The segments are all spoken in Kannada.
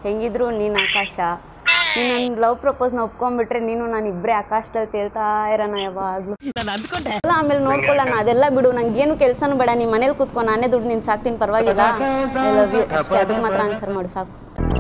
ಹೆಂಗಿದ್ರು ನೀನು ಆಕಾಶ ನೀನು ನನ್ನ ಲವ್ ಪ್ರಪೋಸ್ನ ಒಪ್ಕೊಂಡ್ಬಿಟ್ರೆ ನೀನು ನಾನು ಇಬ್ಬರೇ ಆಕಾಶದಲ್ಲಿ ತೇಲ್ತಾ ಇರೋಣ ಯಾವಾಗಲೂ ಅಲ್ಲ ಆಮೇಲೆ ನೋಡ್ಕೊಳ್ಳೋಣ ಅದೆಲ್ಲ ಬಿಡು ನಂಗೆ ಏನು ಕೆಲಸನೂ ಬೇಡ ನಿಮ್ಮ ಮನೇಲಿ ಕೂತ್ಕೊ ನಾನೇ ದುಡ್ಡು ನೀನು ಸಾಕ್ತೀನಿ ಪರವಾಗಿಲ್ಲ ಐ ಲವ್ ಯು ಅಷ್ಟೇ ಅದಕ್ಕೆ ಮಾತ್ರ ಆನ್ಸರ್ ಮಾಡು ಸಾಕು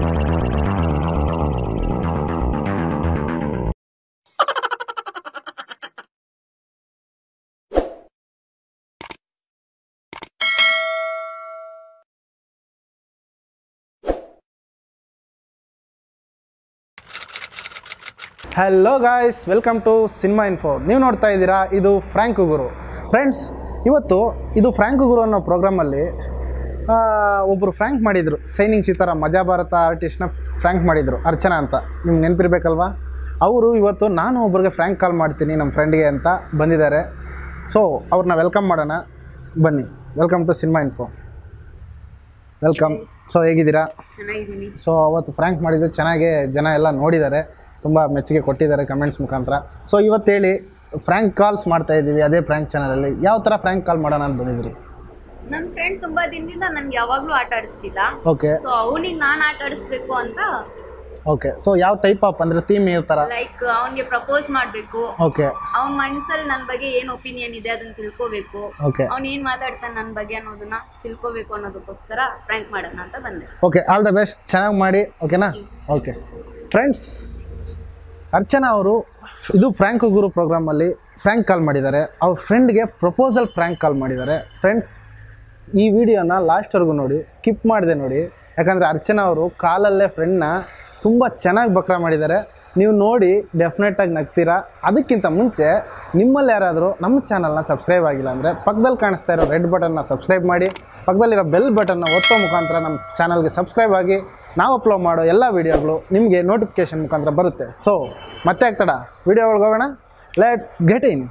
hello guys welcome to cinema info ನೀವು ನೋಡ್ತಾ ಇದ್ದೀರಾ ಇದು ಫ್ರ್ಯಾಂಕ್ ಗುರು ಫ್ರೆಂಡ್ಸ್ ಇವತ್ತು ಇದು ಫ್ರ್ಯಾಂಕ್ ಗುರು ಅನ್ನೋ ಪ್ರೋಗ್ರಾಮಲ್ಲಿ ಒಬ್ಬರು ಫ್ರ್ಯಾಂಕ್ ಮಾಡಿದರು ಸೈನಿಂಗ್ ಚಿತ್ತರ ಮಜಾ ಭಾರತ ಆರ್ಟಿಸ್ಟ್ನ ಫ್ರ್ಯಾಂಕ್ ಮಾಡಿದರು ಅರ್ಚನಾ ಅಂತ ನಿಮ್ಗೆ ನೆನಪಿರ್ಬೇಕಲ್ವಾ ಅವರು ಇವತ್ತು ನಾನು ಒಬ್ರಿಗೆ ಫ್ರ್ಯಾಂಕ್ ಕಾಲ್ ಮಾಡ್ತೀನಿ ನಮ್ಮ ಫ್ರೆಂಡ್ಗೆ ಅಂತ ಬಂದಿದ್ದಾರೆ ಸೊ ಅವ್ರನ್ನ ವೆಲ್ಕಮ್ ಮಾಡೋಣ ಬನ್ನಿ welcome to cinema info welcome so ಹೇಗಿದ್ದೀರಾ ಚೆನ್ನಾಗಿದ್ದೀನಿ ಸೊ ಅವತ್ತು ಫ್ರ್ಯಾಂಕ್ ಮಾಡಿದ್ದು ಚೆನ್ನಾಗಿ ಜನ ಎಲ್ಲ ನೋಡಿದ್ದಾರೆ ತುಂಬ ಮೆಚ್ಚುಗೆ ಕೊಟ್ಟಿದ್ದಾರೆ ಕಮೆಂಟ್ಸ್ ಮುಖಾಂತರ ಸೊ ಇವತ್ತು ಹೇಳಿ ಫ್ರ್ಯಾಂಕ್ ಕಾಲ್ಸ್ ಮಾಡ್ತಾ ಇದ್ದೀವಿ ಅದೇ ಫ್ರ್ಯಾಂಕ್ ಚಾನಲಲ್ಲಿ ಯಾವ ಥರ ಫ್ರ್ಯಾಂಕ್ ಕಾಲ್ ಮಾಡೋಣ ಅಂತ ಬಂದಿದ್ರಿ ನನ್ನ ಫ್ರೆಂಡ್ ತುಂಬಾ ದಿನದಿಂದ ನನ್ಗೆ ಯಾವಾಗಲೂ ಆಟ ಆಡಿಸ್ತಿದ್ದ ಓಕೆ ಸೊ ಅವನಿಗೆ ನಾನು ಆಟ ಆಡಿಸ್ಬೇಕು ಅಂತ ಓಕೆ ಸೊ ಯಾವ ಟೈಪ್ ಆಫ್ ಅಂದರೆ ಥೀಮ್ ಈ ಥರ ಲೈಕ್ ಅವನಿಗೆ ಪ್ರಪೋಸ್ ಮಾಡಬೇಕು ಓಕೆ ಅವನ ಮನ್ಸಲ್ಲಿ ನನ್ನ ಬಗ್ಗೆ ಏನು ಒಪಿನಿಯನ್ ಇದೆ ಅದನ್ನ ತಿಳ್ಕೋಬೇಕು ಓಕೆ ಅವ್ನು ಏನು ಮಾತಾಡ್ತಾನೆ ನನ್ನ ಬಗ್ಗೆ ಅನ್ನೋದನ್ನ ತಿಳ್ಕೋಬೇಕು ಅನ್ನೋದಕ್ಕೋಸ್ಕರ ಫ್ರ್ಯಾಂಕ್ ಮಾಡೋಣ ಅಂತ ಬಂದೆ ಓಕೆ ಆಲ್ ದ ಬೆಸ್ಟ್ ಚೆನ್ನಾಗಿ ಮಾಡಿ ಓಕೆನಾ ಓಕೆ ಫ್ರೆಂಡ್ಸ್ ಅರ್ಚನಾ ಅವರು ಇದು ಫ್ರ್ಯಾಂಕ್ ಗುರು ಪ್ರೋಗ್ರಾಮಲ್ಲಿ ಫ್ರ್ಯಾಂಕ್ ಕಾಲ್ ಮಾಡಿದ್ದಾರೆ ಅವ್ರ ಫ್ರೆಂಡ್ಗೆ ಪ್ರಪೋಸಲ್ ಫ್ರ್ಯಾಂಕ್ ಕಾಲ್ ಮಾಡಿದ್ದಾರೆ ಫ್ರೆಂಡ್ಸ್ ಈ ವಿಡಿಯೋನ ಲಾಸ್ಟ್ವರೆಗೂ ನೋಡಿ ಸ್ಕಿಪ್ ಮಾಡಿದೆ ನೋಡಿ ಯಾಕಂದರೆ ಅರ್ಚನಾ ಅವರು ಕಾಲಲ್ಲೇ ಫ್ರೆಂಡ್ನ ತುಂಬ ಚೆನ್ನಾಗಿ ಬಕ್ರ ಮಾಡಿದ್ದಾರೆ ನೀವು ನೋಡಿ ಡೆಫಿನೆಟಾಗಿ ನಗ್ತೀರಾ ಅದಕ್ಕಿಂತ ಮುಂಚೆ ನಿಮ್ಮಲ್ಲಿ ಯಾರಾದರೂ ನಮ್ಮ ಚಾನಲ್ನ ಸಬ್ಸ್ಕ್ರೈಬ್ ಆಗಿಲ್ಲ ಅಂದರೆ ಪಕ್ಕದಲ್ಲಿ ಕಾಣಿಸ್ತಾ ಇರೋ ರೆಡ್ ಬಟನ್ನ ಸಬ್ಸ್ಕ್ರೈಬ್ ಮಾಡಿ ಪಕ್ಕದಲ್ಲಿರೋ ಬೆಲ್ ಬಟನ್ನ ಒತ್ತೋ ಮುಖಾಂತರ ನಮ್ಮ ಚಾನಲ್ಗೆ ಸಬ್ಸ್ಕ್ರೈಬ್ ಆಗಿ ನಾವು ಅಪ್ಲೋಡ್ ಮಾಡೋ ಎಲ್ಲ ವೀಡಿಯೋಗಳು ನಿಮಗೆ ನೋಟಿಫಿಕೇಷನ್ ಮುಖಾಂತರ ಬರುತ್ತೆ ಸೊ ಮತ್ತೆ ಆಗ್ತಡ ವಿಡಿಯೋ ಒಳಗೆ ಹೋಗೋಣ let's get in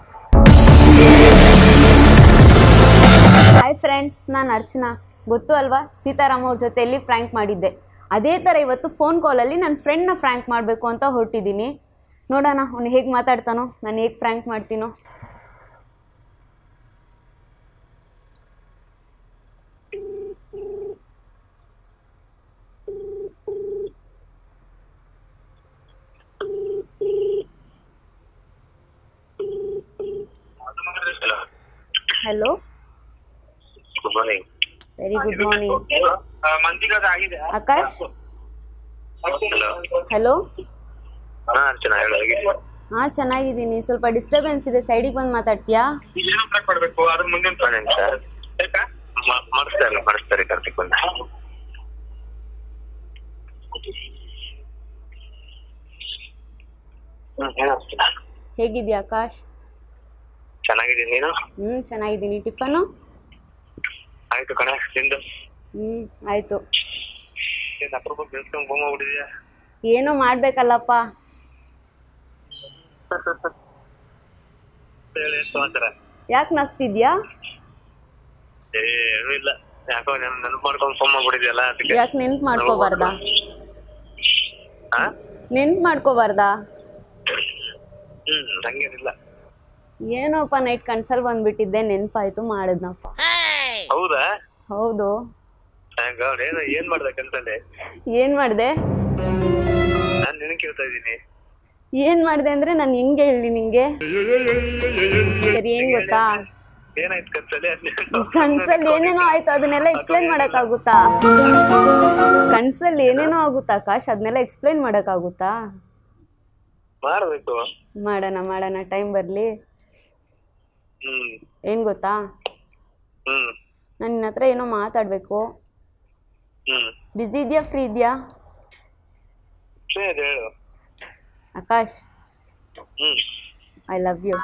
hi friends ನಾನು ಅರ್ಚನಾ ಗೊತ್ತು ಅಲ್ವಾ ಸೀತಾರಾಮ್ ಅವ್ರ ಜೊತೆಯಲ್ಲಿ ಫ್ರ್ಯಾಂಕ್ ಮಾಡಿದ್ದೆ ಅದೇ ಥರ ಇವತ್ತು ಫೋನ್ ಕಾಲಲ್ಲಿ ನನ್ನ ಫ್ರೆಂಡ್ನ ಫ್ರ್ಯಾಂಕ್ ಮಾಡಬೇಕು ಅಂತ ಹೊರಟಿದ್ದೀನಿ ನೋಡೋಣ ಅವ್ನು ಹೇಗೆ ಮಾತಾಡ್ತಾನೋ ನಾನು ಹೇಗೆ ಫ್ರ್ಯಾಂಕ್ ಮಾಡ್ತೀನೋ hello good morning very good morning ಮಂದಿಗದ ಆಗಿದೆ ಆಕಾಶ್ ಹಲೋ ಹಲೋ ಹಾ ಅರ್ಚನಾ ಹೇಳು ಹೇಗೆ ಹಾಂ ಚೆನ್ನಾಗಿದ್ದೀನಿ ಸ್ವಲ್ಪ ಡಿಸ್ಟರ್ಬೆನ್ಸ್ ಇದೆ ಸೈಡಿಗೆ ಬಂದು ಮಾತಾಡ್ತೀಯಾ ಏನು ಟ್ರಾಕ್ ಮಾಡ್ಬೇಕು ಅದ್ರ ಮುಂದಿನ ಒಂದು ನಿಮಿಷ ಆಯ್ತಾ ಮ- ಮಾಡಿಸ್ತಾರೆ ಮಾಡಿಸ್ತಾರೆ ಕಾರ್ತಿಕ್ ಬಂದ ಹ್ಮ್ ಹೇಳು ಅರ್ಚನಾ. ಹೇಗಿದ್ಯಾ ಆಕಾಶ್ ಚೆನ್ನಾಗಿದ್ದೀನಿ ನೀನು ಹ್ಞೂ ಚೆನ್ನಾಗಿದ್ದೀನಿ ಟಿಫನು ಆಯ್ತು ಕಣ ನಿಂದು ಹ್ಞೂ ಆಯಿತು ಏನ್ ಅಪರೂಪ ಬೆಳ್ಸ್ಕೊಂಡ್ ಬೊಮ್ಮ ಬಿಡಿದ್ಯಾ ಏನೋ ಮಾಡಬೇಕಲ್ಲಪ್ಪ ಹೇಳಿ ಏನ್ ಸಮಾಚಾರ ಯಾಕೆ ನಗ್ತಿದ್ಯಾ ಏ ಏನೂ ಇಲ್ಲ ಯಾಕೋ ನೆನ್ ನೆನಪು ಮಾಡ್ಕೊಂಡು ಫೋನ್ ಮಾಡ್ಬಿಟ್ಟಿದ್ಯಲ್ಲ ಅದಕ್ಕೆ ಯಾಕೆ ನೆನ್ಪು ಮಾಡ್ಕೋಬಾರ್ದಾ ಹಾ ನೆನ್ಪು ಮಾಡ್ಕೋಬಾರ್ದಾ ಹ್ಮ್ ಹಂಗೇನಿಲ್ಲ ಏನೋಪ್ಪ ನೈಟ್ ಕನ್ಸಲ್ಲಿ ಬಂದ್ಬಿಟ್ಟಿದ್ದೆ ನೆನಪಾಯ್ತು ಮಾಡಿದ್ನಪ್ಪ ಹೌದಾ ಹೌದು ಹಂಗ ಏನು ಏನ್ ಮಾಡ್ದೆ ಕೆಲ್ಸಲ್ಲಿ ಏನು ಮಾಡಿದೆ ನಾನ್ ನಿನಗ್ ಕೇಳ್ತಾ ಇದ್ದೀನಿ ಏನು ಮಾಡಿದೆ ಅಂದರೆ ನಾನು ಹೆಂಗೆ ಹೇಳಿ ನಿಂಗೆ ಸರಿ ಏನು ಗೊತ್ತಾ ಏನಾಯ್ತು ಕನ್ಸಲ್ಲಿ ಅದ್ನ- ಕನ್ಸಲ್ಲಿ ಏನೇನೋ ಆಯ್ತು ಅದನ್ನೆಲ್ಲ ಎಕ್ಸ್ಪ್ಲೈನ್ ಮಾಡೋಕ್ಕಾಗುತ್ತಾ ಕನ್ಸಲ್ಲಿ ಏನೇನೋ ಆಗುತ್ತಾ ಆಕಾಶ್ ಅದನ್ನೆಲ್ಲ ಎಕ್ಸ್ಪ್ಲೈನ್ ಮಾಡೋಕ್ಕಾಗುತ್ತಾ ಮಾಡ್ಬೇಕು ಮಾಡೋಣ ಮಾಡೋಣ ಟೈಮ್ ಬರಲಿ ಹ್ಮ್ ಏನು ಗೊತ್ತಾ ಹ್ಮ್ ನಾನು ನಿನ್ನ ಹತ್ರ ಏನೋ ಮಾತಾಡಬೇಕು ಹ್ಮ್ ಬ್ಯುಸಿ ಇದೆಯಾ ಫ್ರೀ ಇದೆಯಾ ಸರಿ ಅದ್ ಹೇಳು Akash hmm I love you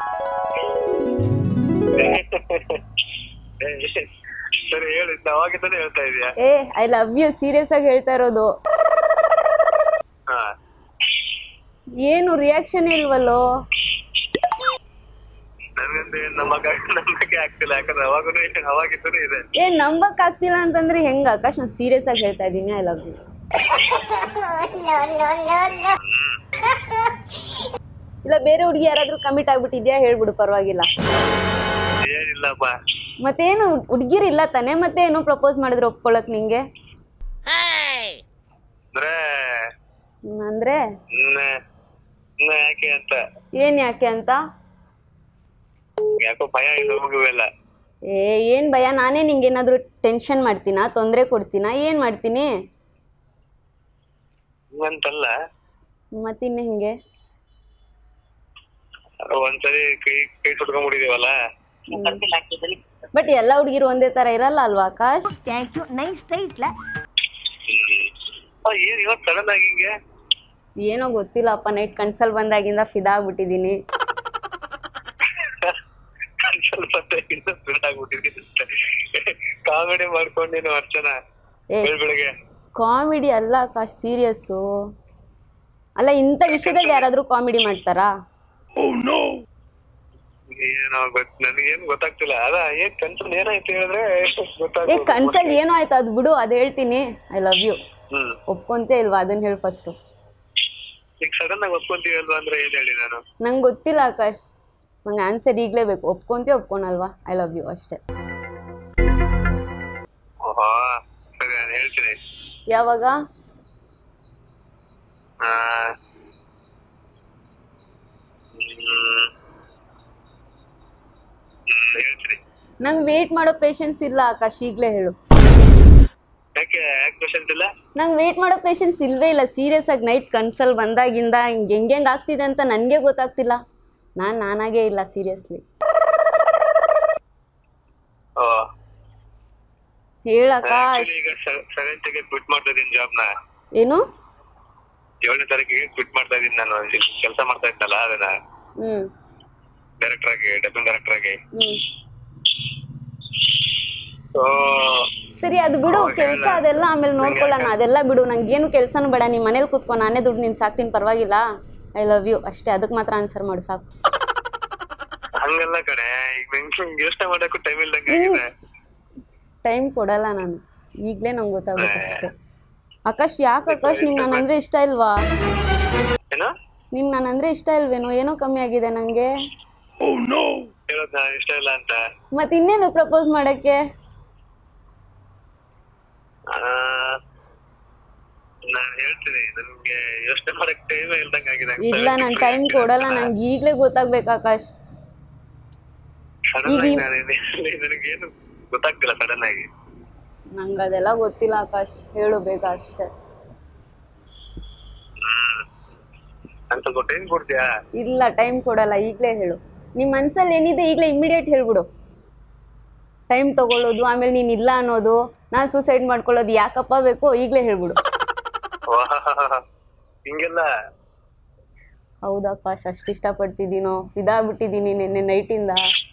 ಸರಿ ಹೇಳು ಇದ್ನ ಅವಾಗಿಂದಾನೆ ಹೇಳ್ತಾ ಇದೀಯಾ ಏ ಐ ಲವ್ ಯು ಸೀರಿಯಸ್ ಆಗಿ ಹೇಳ್ತಾ ಇರೋದು ಹಾ ಏನು ರಿಯಾಕ್ಷನ್ ಇಲ್ವಲ್ಲೋ ನನ್ಗಂದ್ರೆ ನಮ್ಮ ನಂಬಿಕೆ ಆಗ್ತಿಲ್ಲ ಯಾಕಂದ್ರೆ ಅವಾಗೂ ಅವಾಗಿಂದನೂ ಇದೆ ಏ ನಂಬಕ್ ಆಗ್ತಿಲ್ಲ ಅಂತಂದ್ರೆ ಹೆಂಗ ಆಕಾಶ್ ನಾನು ಸೀರಿಯಸ್ ಆಗಿ ಹೇಳ್ತಾ ಇದ್ದೀನಿ ಐ ಲವ್ ಯು ಇಲ್ಲ ಬೇರೆ ಹುಡುಗಿ ಯಾರಾದ್ರೂ ಕಮಿಟ್ ಆಗ್ಬಿಟ್ಟಿದ್ಯಾ ಹೇಳ್ಬಿಡು ಪರವಾಗಿಲ್ಲ ಏನಿಲ್ಲಪ್ಪ ಮತ್ತೇನು ಹುಡುಗಿರು ಇಲ್ಲ ತಾನೆ ಮತ್ತೆ ಏನೋ ಪ್ರಪೋಸ್ ಮಾಡಿದ್ರೆ ಒಪ್ಕೊಳಕ್ ನಿಂಗೆ ಅಂದ್ರೆ ಹ್ಮ್, ಅಂದ್ರೆ ಇನ್ನ ಇನ್ನ ಯಾಕೆ ಅಂತ ಏನ್ ಯಾಕೆ ಅಂತ ಯಾಕೋ ಭಯ ಇದು ಹೋಗುವೆಲ್ಲ ಏ ಏನ್ ಭಯ ನಾನೇ ನಿಂಗೆ ಏನಾದ್ರು ಟೆನ್ಷನ್ ಮಾಡ್ತೀನಾ ತೊಂದರೆ ಕೊಡ್ತೀನಾ ಏನ್ ಮಾಡ್ತೀನಿ ಹಂಗಂತಲ್ಲ ಮತ್ತಿನ್ನ ಹಿಂಗೆ ಒಂದ್ಸರಿ ಕೈ ಕೈ ಸುಟ್ಕೊಂಡ್ಬಿಟ್ಟಿದೀವಲ್ಲ ಬಟ್ ಎಲ್ಲ ಹುಡುಗಿರು ಒಂದೇ ತರ ಇರಲ್ಲ ಅಲ್ವಾ ಆಕಾಶ್ ಹ್ಮ್ ಆ, ಏನ್ ಇವತ್ ಸಡನ್ ಆಗಿ ಹಿಂಗೆ ಏನೋ ಗೊತ್ತಿಲ್ಲಪ್ಪ ನೈಟ್ ಕನ್ಸಲ್ ಬಂದಾಗಿಂದ ಫಿದಾ ಆಗ್ಬಿಟ್ಟಿದೀನಿ ಸ್ವಲ್ಪ ಇನ್ನು ಬಿಡಾಗ್ಬಿಟ್ಟಿದೀನಿ ಕಾಮಿಡಿ ಮಾಡ್ಕೊಂಡಿನ ಅರ್ಚನಾ ಏ ಬೆಳ್ ಬೆಳಗ್ಗೆ ಕಾಮಿಡಿ ಅಲ್ಲ ಆಕಾಶ್ ಸೀರಿಯಸ್ಸು ಅಲ್ಲ ಇಂಥ ವಿಷಯದಲ್ಲಿ ಯಾರಾದ್ರೂ ಕಾಮಿಡಿ ಮಾಡ್ತಾರಾ ಏನೋ ಗೊತ್ ನನಗೇನ್ ಗೊತ್ತಾಗ್ತಿಲ್ಲ ಅದ ಏನ್ ಕನ್ಸಲ್ ಏನಾಯ್ತು ಹೇಳಿದ್ರೆ ಏ ಗೊತ್ತಾಗ್ಬೋದು ಕನ್ಸಲ್ ಏನೋ ಆಯ್ತು ಅದು ಬಿಡು ಅದು ಹೇಳ್ತೀನಿ ಐ ಲವ್ ಯು ಹ್ಮ್ ಒಪ್ಕೊಂತೇ ಇಲ್ವಾ ಅದನ್ನ ಹೇಳಿ ಫಸ್ಟು ಈಗ ಸಡನ್ ಆಗಿ ಒಪ್ಕೊಂತೀವಲ್ವಾ ಅಂದ್ರೆ ಏನ್ ಹೇಳಿ ನಾನು ನಂಗೆ ಗೊತ್ತಿಲ್ಲ ಆಕಾಶ್ ನಂಗೆ ಆನ್ಸರ್ ಈಗಲೇ ಬೇಕು ಒಪ್ಕೊಂತೇ ಒಪ್ಕೊಳಲ್ವಾ ಐ ಲವ್ ಯು ಅಷ್ಟೇ ಓಹೋ ಸರಿ ನಾನು ಹೇಳ್ತೀನಿ ಯಾವಾಗ ಆ, ಹ್ಮ್. ಹ್ಮ್, ಹೇಳ್ತೀನಿ ನಂಗೆ ವೇಟ್ ಮಾಡೋ ಪೇಷನ್ಸ್ ಇಲ್ಲ ಆಕಾಶ್ ಈಗಲೇ ಹೇಳು ಯಾಕೆ ಯಾಕೆ ಕ್ವಶನ್ಸ್ ಇಲ್ಲ ನಂಗೆ ವೇಟ್ ಮಾಡೋ ಪೇಷನ್ಸ್ ಇಲ್ವೇ ಇಲ್ಲ ಸೀರಿಯಸ್ ಆಗಿ ನೈಟ್ ಕನ್ಸಲ್ ಬಂದಾಗಿಂದ ಹಿಂಗೆ ಹೆಂಗೆ ಹೆಂಗೆ ಆಗ್ತಿದೆ ಅಂತ ನನಗೆ ಗೊತ್ತಾಗ್ತಿಲ್ಲ ನಾನು ನಾನಾಗೇ ಇಲ್ಲ ಸೀರಿಯಸ್ಲಿ ಓ ಹೇಳಕಾಶ್ Actually ಈಗ ಸೆವೆಂತ್ ಗೆ ಕ್ವಿಟ್ ಮಾಡ್ತಾ ಇದೀನಿ ಜಾಬ್ನ ಏನು ಏಳನೇ ತಾರೀಕಿಗೆ ಕ್ವಿಟ್ ಮಾಡ್ತಾ ಇದೀನಿ ನಾನು ಕೆಲಸ ಮಾಡ್ತಾ ಇದ್ದಲ್ಲ ಅದನ್ನ ಹ್ಞೂ ಡೈರೆಕ್ಟರ್ ಆಗಿ ಡಬ್ಬಿಂಗ್ ಡೈರೆಕ್ಟರ್ ಆಗಿ ಹ್ಞೂ ಸೊ ಸರಿ ಅದು ಬಿಡು ಕೆಲಸ ಅದೆಲ್ಲ ಆಮೇಲೆ ನೋಡ್ಕೊಳ್ಳೋಣ ಅದೆಲ್ಲ ಬಿಡು ನಂಗೆ ಏನು ಕೆಲಸನೂ ಬೇಡ ನಿಮ್ಮ ಮನೇಲಿ ಕೂತ್ಕೊ ನಾನೇ ದುಡ್ಡು ನೀನು ಸಾಕ್ತೀನಿ ಪರವಾಗಿಲ್ಲ ಐ ಲವ್ ಯು ಅಷ್ಟೇ ಅದಕ್ಕೆ ಮಾತ್ರ ಆನ್ಸರ್ ಮಾಡು ಸಾಕು ಹಂಗಲ್ಲ ಕಣೆ ಈಗ ನಂಗೆ ಯೋಚನೆ ಮಾಡಕ್ಕೂ ಟೈಮ್ ಇಲ್ದಂಗೆ ಆಗಿದೆ ಟೈಮ್ ಕೊಡಲ್ಲ ನಾನು ಈಗಲೇ ನಂಗೆ ಗೊತ್ತಾಗುತ್ತೆ ಅಷ್ಟೇ ಆಕಾಶ್ ಯಾಕೆ ಆಕಾಶ್ ನಿಂಗೆ ನಾನು ಅಂದರೆ ಇಷ್ಟ ಇಲ್ವಾ ಏನೋ ನಿಂಗೆ ನಾನು ಅಂದರೆ ಇಷ್ಟ ಇಲ್ವೇನೋ ಏನೋ ಕಮ್ಮಿ ಆಗಿದೆ ನನಗೆ ಹೇಳೋದ್ ನಾ ಇಷ್ಟ ಇಲ್ಲ ಅಂತ ಮತ್ತೆ ಇನ್ನೇನು ಪ್ರಪೋಸ್ ಮಾಡೋಕ್ಕೆ ನಾನು ಹೇಳ್ತೀನಿ ನನ್ಗೆ ಯೋಚನೆ ಮಾಡಕ್ ಟೈಮ್ ಇಲ್ದಂಗೆ ಆಗಿದೆ ಇಲ್ಲ ನಾನು ಟೈಮ್ ಕೊಡಲ್ಲ ನಂಗೆ ಈಗಲೇ ಗೊತ್ತಾಗ್ಬೇಕು ಆಕಾಶ್ ಸಡನ್ ಆಗಿ ನಾನು ನನಗೇನು ಗೊತ್ತಾಗ್ತಿಲ್ಲ ಸಡನ್ ಆಗಿ ನಂಗೆ ಅದೆಲ್ಲ ಗೊತ್ತಿಲ್ಲ ಆಕಾಶ್ ಹೇಳು ಬೇಗ ಅಷ್ಟೇ ಹ್ಮ್ ನನ್ ಸ್ವಲ್ಪ ಟೈಮ್ ಕೊಡ್ತೀಯಾ ಇಲ್ಲ ಟೈಮ್ ಕೊಡಲ್ಲ ಈಗಲೇ ಹೇಳು ನಿಮ್ಮ ಮನ್ಸಲ್ಲಿ ಏನಿದೆ ಈಗಲೇ ಇಮ್ಮಿಡಿಯೇಟ್ ಹೇಳ್ಬಿಡು ಟೈಮ್ ತಗೊಳ್ಳೋದು ಆಮೇಲೆ ನೀನು ಇಲ್ಲ ಅನ್ನೋದು ನಾನು ಸೂಸೈಡ್ ಮಾಡ್ಕೊಳ್ಳೋದು ಯಾಕಪ್ಪ ಬೇಕು ಈಗಲೇ ಹೇಳ್ಬಿಡು ವಾಹ್, ಹಿಂಗೆಲ್ಲ ಹೌದಾ ಆಕಾಶ್ ಅಷ್ಟು ಇಷ್ಟಪಡ್ತಿದ್ದೀನೋ ಫಿದಾ ಬಿಟ್ಟಿದ್ದೀನಿ ನಿನ್ನೆ ನೈಟಿಂದ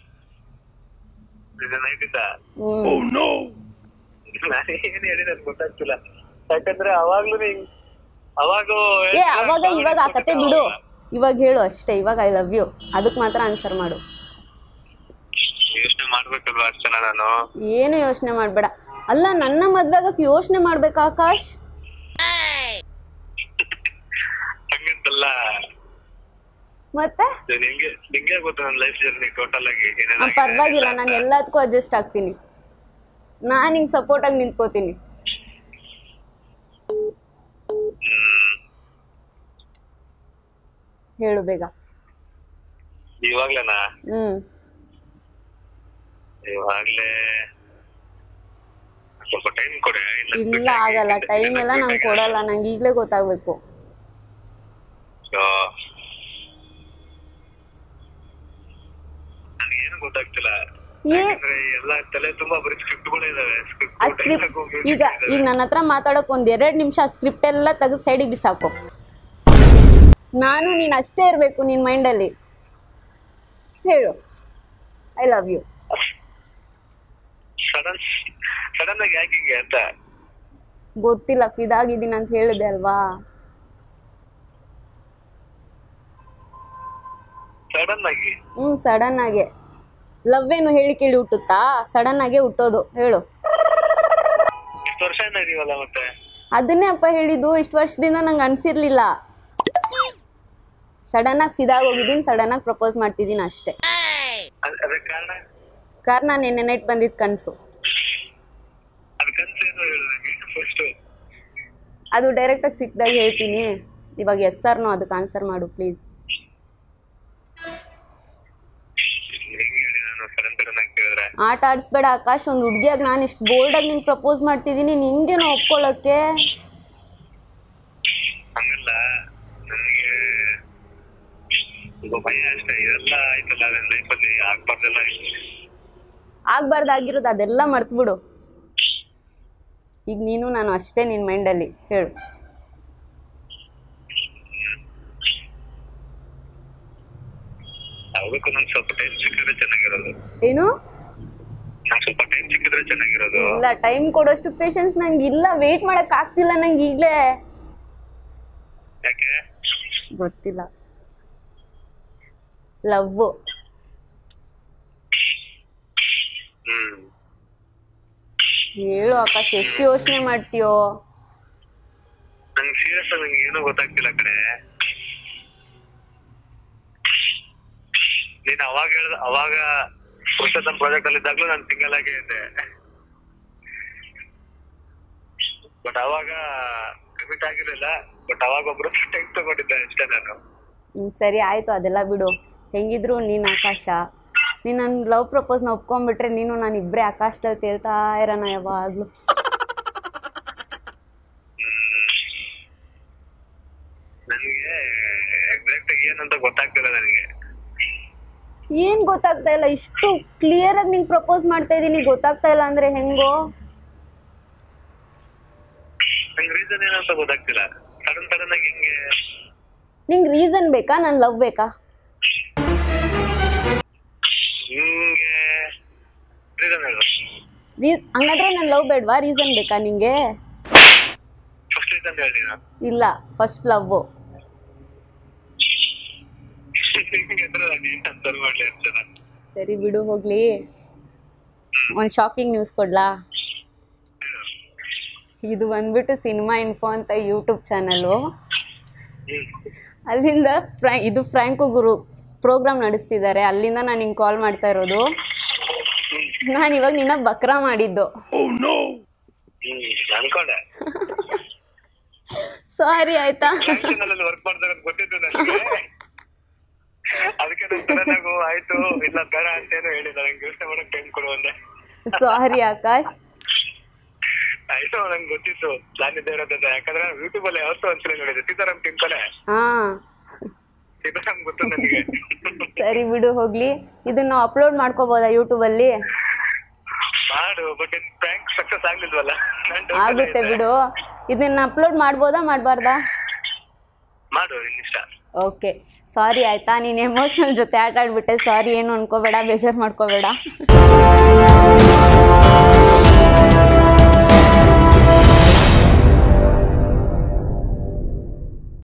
ಇದು ನೈಟ್ ಇಂದ ಹ್ಞೂ ನಾನು ಏನ್ ಹೇಳಿ ನನ್ಗೆ ಗೊತ್ತಾಗ್ತಿಲ್ಲ ಯಾಕಂದ್ರೆ ಅವಾಗ್ಲೂ ಹಿಂಗ್ ಅವಾಗ ಏ ಅವಾಗ ಇವಾಗ ಆ ಕತೆ ಬಿಡು ಇವಾಗ ಹೇಳು ಅಷ್ಟೇ ಇವಾಗ ಐ ಲವ್ ಯು ಅದಕ್ಕೆ ಮಾತ್ರ ಆನ್ಸರ್ ಮಾಡು ಯೋಚನೆ ಮಾಡ್ಬೇಕಲ್ವಾ ಅಷ್ಟನ ನಾನು ಏನು ಯೋಚನೆ ಮಾಡಬೇಡ ಅಲ್ಲ ನನ್ನ ಮದ್ವೆ ಆಗಕ್ಕೆ ಯೋಚನೆ ಮಾಡ್ಬೇಕಾ ಆಕಾಶ್ ಹಂಗಂತಲ್ಲ ಮತ್ತೆ ಇದು ನಿಂಗೆ ನಿಂಗೆ ಗೊತ್ತು ನನ್ನ ಲೈಫ್ ಜರ್ನಿ ಟೋಟಲ್ ಆಗಿ ಆ, ಏನೇನಾಗಿದೆ ಪರವಾಗಿಲ್ಲ ಅಂತ. ನಾನು ಎಲ್ಲದಕ್ಕೂ ಅಡ್ಜಸ್ಟ್ ಆಗ್ತೀನಿ ನಾನು ಹಿಂಗೆ ಸಪೋರ್ಟಾಗಿ ನಿಂತ್ಕೋತೀನಿ ಹ್ಮ್. ಹೇಳು ಬೇಗ ಇವಾಗ್ಲೇನಾ ಹ್ಞೂ ಇವಾಗ್ಲೇ ಸ್ವಲ್ಪ ಟೈಮ್ ಕೊಡೆ ಇನ್ನ ಇಲ್ಲ ಆಗಲ್ಲ ಟೈಮ್ ಎಲ್ಲ ನಂಗೆ ಕೊಡಲ್ಲ ನಂಗೆ ಈಗಲೇ ಗೊತ್ತಾಗಬೇಕು So, ನನಗೇನು ಗೊತ್ತಾಗ್ತಿಲ್ಲ ಏ ಯಾಕಂದ್ರೆ ಎಲ್ಲ ತಲೆ ತುಂಬಾ ಬರೀ ಸ್ಕ್ರಿಪ್ಟ್ಗಳೇ ಇದಾವೆ ಆ ಸ್ಕ್ರಿಪ್ಟ್ ಈಗ ಈಗ ನನ್ನ ಹತ್ರ ಮಾತಾಡೋಕೆ ಒಂದು ಎರಡು ನಿಮಿಷ ಆ ಸ್ಕ್ರಿಪ್ಟ್ ಎಲ್ಲ ತೆಗೆದು ಸೈಡಿಗೆ ಬಿಸಾಕು ನಾನು ನೀನು ಅಷ್ಟೇ ಇರಬೇಕು ನಿನ್ನ ಮೈಂಡಲ್ಲಿ ಹೇಳು I love you sudden sudden ಆಗಿ ಯಾಕೆ ಹಿಂಗೆ ಅಂತ ಗೊತ್ತಿಲ್ಲ ಫಿದಾಗಿದ್ದೀನಿ ಅಂತ ಹೇಳಿದೆ ಅಲ್ವಾ ಸಡನ್ ಆಗಿ ಹ್ಞೂ ಸಡನ್ ಆಗಿ ಲವ್ ಏನು ಹೇಳಿ ಕೇಳಿ ಹುಟ್ಟುತ್ತಾ ಸಡನ್ ಆಗೇ ಹುಟ್ಟೋದು ಹೇಳು ಇಷ್ಟು ವರ್ಷ ಇದೀವಲ್ಲ ಮತ್ತೆ ಅದನ್ನೇ ಅಪ್ಪ ಹೇಳಿದ್ದು ಇಷ್ಟು ವರ್ಷದಿಂದ ನಂಗೆ ಅನ್ಸಿರ್ಲಿಲ್ಲ ಸಡನ್ ಆಗಿ ಫಿದಾಗಿ ಹೋಗಿದ್ದೀನಿ ಸಡನ್ ಆಗಿ ಪ್ರಪೋಸ್ ಮಾಡ್ತಿದ್ದೀನಿ ಅಷ್ಟೇ ಅದ್- ಅದಕ್ಕೆ ಕಾರಣ ಕಾರಣ ನಿನ್ನೆ ನೈಟ್ ಬಂದಿದ್ದು ಕನಸು ಅದ್ ಕನ್ಸೇನು ಹೇಳು ನಂಗೆ ಫಸ್ಟ್ ಅದು ಡೈರೆಕ್ಟಾಗಿ ಸಿಕ್ಕಿದಾಗ ಹೇಳ್ತೀನಿ ಇವಾಗ ಎಸ್ ಆರ್ ನೋ ಅದಕ್ಕೆ ಆನ್ಸರ್ ಮಾಡು ಪ್ಲೀಸ್ ಹೆಂಗ್ ಹೇಳಿ ನಾನು ಸಡನ್ ಸಡನ್ ಆಗಿ ಕೇಳಿದ್ರೆ ಆಟ ಆಡಿಸ್ಬೇಡ ಆಕಾಶ್ ಒಂದು ಹುಡುಗಿಯಾಗಿ ನಾನು ಇಷ್ಟು ಬೋಲ್ಡಾಗಿ ನಿಂಗೆ ಪ್ರಪೋಸ್ ಮಾಡ್ತಿದ್ದೀನಿ ನಿಂಗೇನು ಒಪ್ಕೊಳ್ಳೋಕ್ಕೆ ಹಂಗಲ್ಲ ನನ್ಗೆ ಸ್ವಲ್ಪ ಭಯ ಅಷ್ಟೇ ಇದೆಲ್ಲ ಆಯ್ತಲ್ಲ ನನ್ನ ಲೈಫಲ್ಲಿ ಆಗ್ಬಾರ್ದೆಲ್ಲ ಆಗ್ಬಾರ್ದಾಗಿರೋದು ಅದೆಲ್ಲ ಮರ್ತ್ಬಿಡು ಈಗ ನೀನು ನಾನು ಅಷ್ಟೇ ನಿನ್ನ ಮೈಂಡಲ್ಲಿ ಹೇಳು ಅದಕ್ಕೂ ನಂಗೆ ಸ್ವಲ್ಪ ಟೈಮ್ ಸಿಕ್ಕಿದ್ರೆ ಚೆನ್ನಾಗಿರೋದು ಏನು ನಂಗೆ ಸ್ವಲ್ಪ ಟೈಮ್ ಸಿಕ್ಕಿದ್ರೆ ಚೆನ್ನಾಗಿರೋದು ಇಲ್ಲ ಟೈಮ್ ಕೊಡೋಷ್ಟು ಪೇಷನ್ಸ್ ನಂಗೆ ಇಲ್ಲ ವೇಟ್ ಮಾಡಕ್ ಆಗ್ತಿಲ್ಲ ನಂಗೆ ಈಗಲೇ ಯಾಕೆ ಗೊತ್ತಿಲ್ಲ ಲವ್ವು ಹ್ಮ್ ಹೇಳು ಆಕಾಶ್ ಎಷ್ಟು ಯೋಚನೆ ಮಾಡ್ತೀಯೋ ನಂಗೆ ಸೀರಿಯಸ್ ನಂಗೆ ಏನೂ ಗೊತ್ತಾಗ್ತಿಲ್ಲ ಕಡೆ ನೀನ್ ಅವಾಗ ಹೇಳ್ದ ಅವಾಗ ಪುರುಷೋತ್ತಮ್ ಪ್ರಾಜೆಕ್ಟ್ ಅಲ್ಲಿ ಇದ್ದಾಗ್ಲೂ ನಾನು ಸಿಂಗಲ್ ಆಗೇ ಇದ್ದೆ ಬಟ್ ಅವಾಗ ಕಮಿಟ್ ಆಗಿರ್ಲಿಲ್ಲ ಬಟ್ ಅವಾಗ ಒಬ್ರು ಟೈಮ್ ತಗೊಂಡಿದ್ದೆ ಅಷ್ಟೇ ನಾನು ಹ್ಮ್, ಸರಿ ಆಯಿತು ಅದೆಲ್ಲ ಬಿಡು ಹೆಂಗಿದ್ರು ನೀನು ಆಕಾಶ ನೀನು ನನ್ನ ಲವ್ ಪ್ರಪೋಸ್ನ ಒಪ್ಕೊಂಡ್ಬಿಟ್ರೆ ನೀನು ನಾನು ಇಬ್ಬರೇ ಆಕಾಶದಲ್ಲಿ ತೇಲ್ತಾ ಇರೋಣ ಯಾವಾಗಲೂ ನನಗೆ ಎಕ್ಸಾಕ್ಟ್ ಏನಂತ ಗೊತ್ತಾಗ್ತಿಲ್ಲ ನನಗೆ ಏನು ಗೊತ್ತಾಗ್ತಾ ಇಲ್ಲ ಇಷ್ಟು ಕ್ಲಿಯರಾಗಿ ನಿಂಗೆ ಪ್ರಪೋಸ್ ಮಾಡ್ತಾ ಇದ್ದೀನಿ ಗೊತ್ತಾಗ್ತಾ ಇಲ್ಲ ಅಂದರೆ ಹೆಂಗೋ ನಂಗೆ ರೀಸನ್ ಏನಂತ ಗೊತ್ತಾಗ್ತಿಲ್ಲ ಸಡನ್ ಸಡನ್ ಆಗಿ ಹಿಂಗೆ ನಿಂಗೆ ರೀಸನ್ ಬೇಕಾ ನನ್ನ ಲವ್ ಬೇಕಾ ಹಿಂಗೆ ರೀಸನ್ ಹೇಳು ರೀಸ್ ಹಂಗಾದ್ರೆ ನನ್ನ ಲವ್ ಬೇಡವಾ ರೀಸನ್ ಬೇಕಾ ನಿಂಗೆ ಫಸ್ಟ್ ರೀಸನ್ ಹೇಳಿ ನಾನು ಇಲ್ಲ ಫಸ್ಟ್ ಲವ್ವು ಹಿಂಗೆ ಅಂದ್ರೆ ನಾನು ಏನ್ ಆನ್ಸರ್ ಮಾಡ್ಲಿ ಅಂತ ನಾನು ಸರಿ ಬಿಡು ಹೋಗ್ಲಿ ಒಂದು ಶಾಕಿಂಗ್ ನ್ಯೂಸ್ ಕೊಡ್ಲಾ ಇದು ಬಂದ್ಬಿಟ್ಟು ಸಿನಿಮಾ ಇನ್ಫೋ ಅಂತ ಯೂಟ್ಯೂಬ್ ಚಾನಲು ಹ್ಮ್ ಅಲ್ಲಿಂದ ಫ್ರ್ಯಾ ಇದು ಫ್ರ್ಯಾಂಕು ಗುರು ಪ್ರೋಗ್ರಾಮ್ ನಡೆಸ್ತಿದ್ದಾರೆ ಅಲ್ಲಿಂದ ನಾನು ಹಿಂಗೆ ಕಾಲ್ ಮಾಡ್ತಾ ಇರೋದು ನಾನು ಇವಾಗ ನಿನ್ನ ಬಕ್ರಾ ಮಾಡಿದ್ದು ಹ್ಮ್ ಅನ್ಕೊಂಡೆ ಸಾರಿ ಆಯ್ತಾ ಬ್ಯಾಂಕಿನಲ್ಲಿ ವರ್ಕ್ ಮಾಡ್ತಾರೆ ಅಂತ ಗೊತ್ತಿತ್ತು ನನಗೆ ಅದಕ್ಕೆ ನಾನು ಸಡನ್ ಆಗಿ ಆಯ್ತು ಇಲ್ಲ ಬೇಡ ಅಂತೇನು ಹೇಳಿಲ್ಲ ನಂಗೆ ಯೋಚನೆ ಮಾಡಕ್ ಟೈಮ್ ಕೊಡು ಅಂದೆ ಸಾರಿ ಆಕಾಶ್ ಆಯ್ತು ನಂಗೆ ಗೊತ್ತಿತ್ತು ಪ್ಲಾನ್ ಇದ್ದೇ ಇರೋದಂತ ಯಾಕಂದ್ರೆ ಯೂಟ್ಯೂಬ್ ಅಲ್ಲಿ ಯಾವತ್ತೂ ಒಂದ್ಸಲ ನೋಡಿದೆ ಸೀತಾರಾಮ್ ಟೀಮ್ ತಾನೆ ಹಾಂ ಸೀತಾರಾಮ್ ಗೊತ್ತು ನನಗೆ ಸರಿ ಬಿಡು ಹೋಗ್ಲಿ ಇದನ್ನ ಅಪ್ಲೋಡ್ ಮಾಡ್ಕೋಬೋದಾ ಯೂಟ್ಯೂಬಲ್ಲಿ ಮಾಡು ಬಟ್ ಪ್ರ್ಯಾಂಕ್ ಸಕ್ಸಸ್ ಆಗ್ಲಿಲ್ವಲ್ಲ ನಾನ್ doubt ಅಲ್ಲೇ ಆಗುತ್ತೆ ಇದ್ದೆ. ಬಿಡು ಇದನ್ನ ಅಪ್ಲೋಡ್ ಮಾಡ್ಬೋದಾ ಮಾಡಬಾರ್ದಾ ಮಾಡು ನಿನ್ ಇಷ್ಟ ಓಕೆ ಸಾರಿ ಆಯ್ತಾ ನೀನು ಎಮೋಷನಲ್ ಜೊತೆ ಆಟ ಆಡ್ಬಿಟ್ಟೆ ಸಾರಿ ಏನು ಅನ್ಕೋಬೇಡ ಬೇಜಾರು ಮಾಡ್ಕೋಬೇಡ